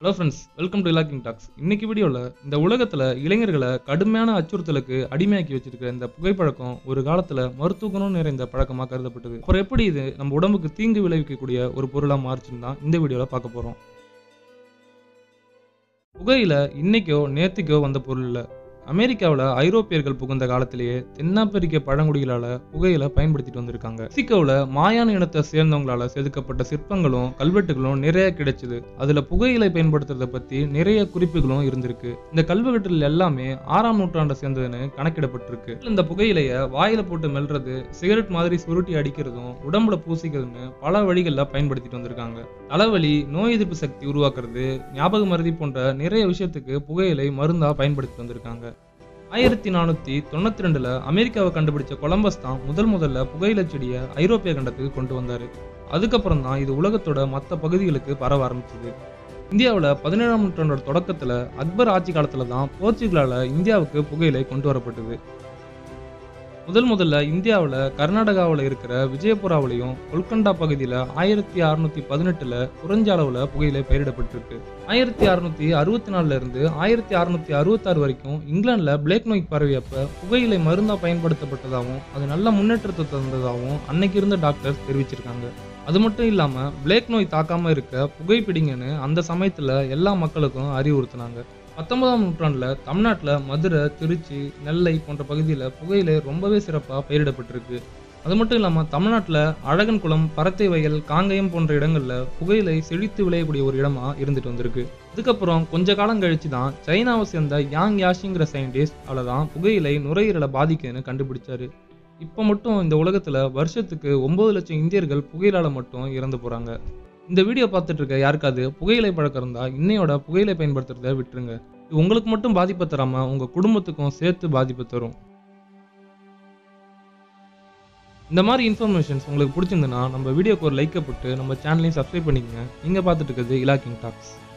hello friends welcome to இலாக்கிங் talks இன்னைக்கு வீடியோவில் இந்த உலகத்தில் இளைஞர்களை கடுமையான அச்சுறுத்தலுக்கு அடிமையாக்கி வச்சிருக்க இந்த புகைப்பழக்கம் ஒரு காலத்தில் மருத்துவ குணம் நிறைந்த பழக்கமாக கருதப்பட்டது அப்புறம் எப்படி இது நம்ம உடம்புக்கு தீங்கு விளைவிக்கக்கூடிய ஒரு பொருளாக மாறுச்சுன்னு தான் இந்த வீடியோவில் பார்க்க போகிறோம் புகையில இன்னைக்கோ நேத்திக்கோ வந்த பொருள் இல்லை அமெரிக்காவில் ஐரோப்பியர்கள் புகுந்த காலத்திலேயே தென்னாப்பிரிக்க பழங்குடிகளால புகையில பயன்படுத்திட்டு வந்திருக்காங்க மெக்சிகோவில் மாயான இனத்தை சேர்ந்தவங்களால செதுக்கப்பட்ட சிற்பங்களும் கல்வெட்டுகளும் நிறைய கிடைச்சது அதுல புகையிலை பயன்படுத்துறத பத்தி நிறைய குறிப்புகளும் இருந்திருக்கு இந்த கல்வெட்டுகள் எல்லாமே ஆறாம் நூற்றாண்டை சேர்ந்ததுன்னு கணக்கிடப்பட்டிருக்கு இந்த புகையிலைய வாயில போட்டு மெல்றது சிகரெட் மாதிரி சுருட்டி அடிக்கிறதும் உடம்புல பூசிக்கிறதுன்னு பல வழிகளில் பயன்படுத்திட்டு வந்திருக்காங்க தலைவலி நோய் எதிர்ப்பு சக்தி உருவாக்குறது ஞாபக மருதி போன்ற நிறைய விஷயத்துக்கு புகையிலை மருந்தா பயன்படுத்தி வந்திருக்காங்க ஆயிரத்தி நானூத்தி தொண்ணூத்தி ரெண்டுல அமெரிக்காவை கண்டுபிடிச்ச கொலம்பஸ் தான் முதல் முதல்ல புகையிலை செடியை ஐரோப்பிய கண்டத்துக்கு கொண்டு வந்தாரு அதுக்கப்புறம் தான் இது உலகத்தோட மற்ற பகுதிகளுக்கு பரவ ஆரம்பிச்சது இந்தியாவில் பதினேழாம் நூற்றாண்டோட தொடக்கத்தில் அக்பர் ஆட்சி காலத்தில் தான் போர்ச்சுகலால் இந்தியாவுக்கு புகையிலை கொண்டு வரப்பட்டது முதல் முதல்ல இந்தியாவில் கர்நாடகாவில் இருக்கிற விஜயபுராவிலையும் கொல்கண்டா பகுதியில் ஆயிரத்தி அறுநூத்தி பதினெட்டுல குறைஞ்ச அளவில் புகையிலை பயிரிடப்பட்டிருக்கு ஆயிரத்தி அறுநூத்தி அறுபத்தி நாலுல இருந்து ஆயிரத்தி அறுநூத்தி அறுபத்தாறு வரைக்கும் இங்கிலாந்துல பிளேக் நோய் பரவியப்ப புகையிலை மருந்தா பயன்படுத்தப்பட்டதாகவும் அது நல்ல முன்னேற்றத்தை தந்ததாகவும் அன்னைக்கு இருந்த டாக்டர்ஸ் தெரிவிச்சிருக்காங்க அது மட்டும் இல்லாம பிளேக் நோய் தாக்காம இருக்க புகைப்பிடிங்கன்னு அந்த சமயத்துல எல்லா மக்களுக்கும் அறிவுறுத்தினாங்க பத்தொன்பதாம் நூற்றாண்டுல தமிழ்நாட்டுல மதுரை திருச்சி நெல்லை போன்ற பகுதியில் புகையிலை ரொம்பவே சிறப்பாக பயிரிடப்பட்டிருக்கு அது மட்டும் இல்லாமல் தமிழ்நாட்டில் அழகன் குளம் பரத்தை வயல் காங்கயம் போன்ற இடங்களில் புகையிலை செழித்து விளையக்கூடிய ஒரு இடமா இருந்துட்டு வந்திருக்கு இதுக்கப்புறம் கொஞ்ச காலம் கழிச்சு தான் சைனாவை சேர்ந்த யாங் யாஷிங்கிற சயின்டிஸ்ட் அதில் தான் புகையிலை நுரையீரலை பாதிக்குதுன்னு கண்டுபிடிச்சாரு இப்போ மட்டும் இந்த உலகத்தில் வருஷத்துக்கு ஒம்பது லட்சம் இந்தியர்கள் புகையிலால மட்டும் இறந்து போகிறாங்க இந்த வீடியோ பார்த்துட்டு இருக்க யாருக்காவது புகையிலை பழக்கம் இருந்தால் இன்னையோட புகையிலை பயன்படுத்துறத விட்டுருங்க இது உங்களுக்கு மட்டும் பாதிப்பை தராமல் உங்கள் குடும்பத்துக்கும் சேர்த்து பாதிப்பை தரும் இந்த மாதிரி இன்ஃபர்மேஷன்ஸ் உங்களுக்கு பிடிச்சிருந்துன்னா நம்ம வீடியோக்கு ஒரு லைக்கை போட்டு நம்ம சேனலையும் சப்ஸ்கிரைப் பண்ணிக்கங்க நீங்கள் பார்த்துட்டு இருக்கிறது இலாக்கிங் டாக்ஸ்